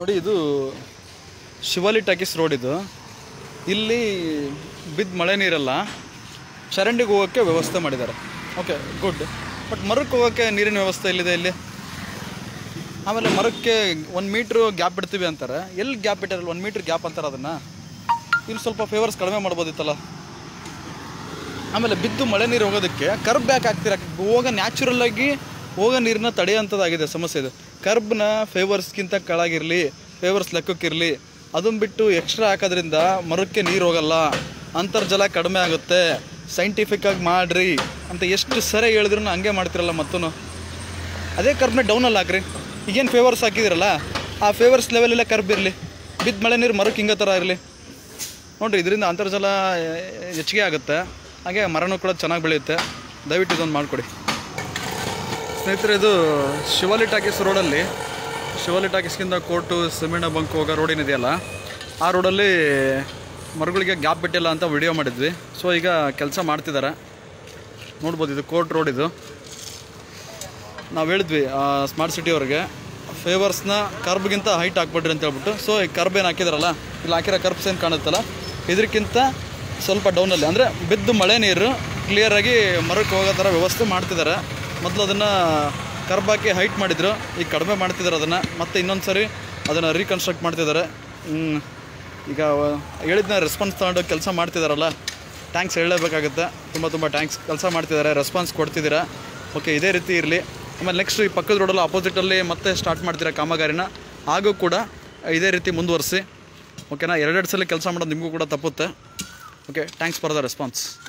ನೋಡಿ ಇದು Shivali talkies road ಇದು ಇಲ್ಲಿ ಬಿದ್ದ ಮಳೆ ನೀರೆಲ್ಲ ಚರಂಡಿಗೆ ಹೋಗೋಕ್ಕೆ ವ್ಯವಸ್ಥೆ ಮಾಡಿದ್ದಾರೆ ಓಕೆ ಗುಡ್ ಬಟ್ ಮರಕ್ಕೆ ಹೋಗೋಕ್ಕೆ ನೀರಿನ ವ್ಯವಸ್ಥೆ ಎಲ್ಲಿದೆ ಇಲ್ಲಿ ಆಮೇಲೆ ಮರಕ್ಕೆ ಒಂದು ಮೀಟ್ರ್ ಗ್ಯಾಪ್ ಇಡ್ತೀವಿ ಅಂತಾರೆ ಎಲ್ಲಿ ಗ್ಯಾಪ್ ಇಟ್ಟಾರಲ್ಲ ಒಂದು ಮೀಟ್ರ್ ಗ್ಯಾಪ್ ಅಂತಾರೆ ಅದನ್ನು ಇಲ್ಲಿ ಸ್ವಲ್ಪ ಫೇವರ್ಸ್ ಕಡಿಮೆ ಮಾಡ್ಬೋದಿತ್ತಲ್ಲ ಆಮೇಲೆ ಬಿದ್ದು ಮಳೆ ನೀರು ಹೋಗೋದಕ್ಕೆ ಕರ್ಬ್ ಬ್ಯಾಕ್ ಹಾಕ್ತೀರ ಹೋಗ ನ್ಯಾಚುರಲ್ ಆಗಿ ಹೋಗೋ ನೀರನ್ನ ತಡೆಯೋಂಥದ್ದಾಗಿದೆ ಸಮಸ್ಯೆ ಇದು ಕರ್ಬ್ನ ಫೇವರ್ಸ್ಗಿಂತ ಕೆಳಗಿರಲಿ ಫೇವರ್ಸ್ ಲೆಕ್ಕಕ್ಕಿರಲಿ ಅದನ್ನ ಬಿಟ್ಟು ಎಕ್ಸ್ಟ್ರಾ ಹಾಕೋದ್ರಿಂದ ಮರಕ್ಕೆ ನೀರು ಹೋಗಲ್ಲ ಅಂತರ್ಜಲ ಕಡಿಮೆ ಆಗುತ್ತೆ ಸೈಂಟಿಫಿಕ್ ಆಗಿ ಮಾಡ್ರಿ ಅಂತ ಎಷ್ಟು ಸರಿ ಹೇಳಿದ್ರು ಹಂಗೆ ಮಾಡ್ತಿರಲ್ಲ ಮತ್ತೂ ಅದೇ ಕರ್ಬ್ನ ಡೌನಲ್ಲಿ ಹಾಕ್ರಿ ಈಗೇನು ಫೇವರ್ಸ್ ಹಾಕಿದಿರಲ್ಲ ಆ ಫೇವರ್ಸ್ ಲೆವೆಲೆಲ್ಲ ಕರ್ಬ್ ಇರಲಿ ಬಿದ್ದ ಮಳೆ ನೀರು ಮರಕ್ಕೆ ಹಿಂಗೆ ಥರ ಇರಲಿ ನೋಡಿರಿ ಇದರಿಂದ ಅಂತರ್ಜಲ ಆ, ಹೆಚ್ಚಿಗೆ ಆಗುತ್ತೆ ಹಾಗೆ ಮರನೂ ಕೂಡ ಚೆನ್ನಾಗಿ ಬೆಳೆಯುತ್ತೆ ದಯವಿಟ್ಟು ಇದೊಂದು ಮಾಡಿಕೊಡಿ ಸ್ನೇಹಿತರೆ ಇದು ಶಿವಾಲಿ ಟಾಕೀಸ್ ರೋಡಲ್ಲಿ ಶಿವಾಲಿ ಟಾಕೀಸ್ಗಿಂತ ಕೋರ್ಟು ಸಿಮೆಂಟ್ ಬಂಕ್ ಹೋಗೋ ರೋಡ್ ಏನಿದೆಯಲ್ಲ ಆ ರೋಡಲ್ಲಿ ಮರಗಳಿಗೆ ಗ್ಯಾಪ್ ಬಿಟ್ಟಿಲ್ಲ ಅಂತ ವಿಡಿಯೋ ಮಾಡಿದ್ವಿ ಸೊ ಈಗ ಕೆಲಸ ಮಾಡ್ತಿದ್ದಾರೆ ನೋಡ್ಬೋದು ಇದು ಕೋರ್ಟ್ ರೋಡ್ ಇದು ನಾವು ಹೇಳಿದ್ವಿ ಸ್ಮಾರ್ಟ್ ಸಿಟಿ ಅವ್ರಿಗೆ ಫೇವರ್ಸ್ನ ಕರ್ಬ್ಗಿಂತ ಹೈಟ್ ಹಾಕ್ಬಿಡ್ರಿ ಅಂತ ಹೇಳ್ಬಿಟ್ಟು ಸೊ ಈ ಕರ್ಬ್ ಏನು ಹಾಕಿದಾರಲ್ಲ ಇಲ್ಲಿ ಹಾಕಿರೋ ಕರ್ಬ್ಸ್ ಏನು ಕಾಣುತ್ತಲ್ಲ ಇದಕ್ಕಿಂತ ಸ್ವಲ್ಪ ಡೌನಲ್ಲಿ ಅಂದರೆ ಬಿದ್ದು ಮಳೆ ನೀರು ಕ್ಲಿಯರಾಗಿ ಮರಕ್ಕೆ ಹೋಗೋ ಥರ ವ್ಯವಸ್ಥೆ ಮಾಡ್ತಿದ್ದಾರೆ ಮೊದಲು ಅದನ್ನು ಕರ್ಬ್ ಹಾಕಿ ಹೈಟ್ ಮಾಡಿದ್ರು ಈಗ ಕಡಿಮೆ ಮಾಡ್ತಿದ್ದಾರೆ ಅದನ್ನು ಮತ್ತೆ ಇನ್ನೊಂದು ಸರಿ ಅದನ್ನು ರೀಕನ್ಸ್ಟ್ರಕ್ಟ್ ಮಾಡ್ತಿದ್ದಾರೆ ಹ್ಮ್. ಈಗ ಹೇಳಿದ್ನ ರೆಸ್ಪಾನ್ಸ್ ತಗೊಂಡು ಕೆಲಸ ಮಾಡ್ತಿದ್ದಾರಲ್ಲ ಥ್ಯಾಂಕ್ಸ್ ಹೇಳಲೇಬೇಕಾಗುತ್ತೆ ತುಂಬ ತುಂಬ ಥ್ಯಾಂಕ್ಸ್ ಕೆಲಸ ಮಾಡ್ತಿದ್ದಾರೆ ರೆಸ್ಪಾನ್ಸ್ ಕೊಡ್ತಿದ್ದೀರಾ ಓಕೆ ಇದೇ ರೀತಿ ಇರಲಿ ಆಮೇಲೆ ನೆಕ್ಸ್ಟ್ ಈ ಪಕ್ಕದ ರೋಡಲ್ಲಿ ಆಪೋಸಿಟಲ್ಲಿ ಮತ್ತೆ ಸ್ಟಾರ್ಟ್ ಮಾಡ್ತೀರಾ ಕಾಮಗಾರಿನ ಹಾಗೂ ಕೂಡ ಇದೇ ರೀತಿ ಮುಂದುವರಿಸಿ ಓಕೆನಾ ಎರಡೆರಡು ಸಲ ಕೆಲಸ ಮಾಡೋದು ನಿಮಗೂ ಕೂಡ ತಪ್ಪುತ್ತೆ okay thanks for the response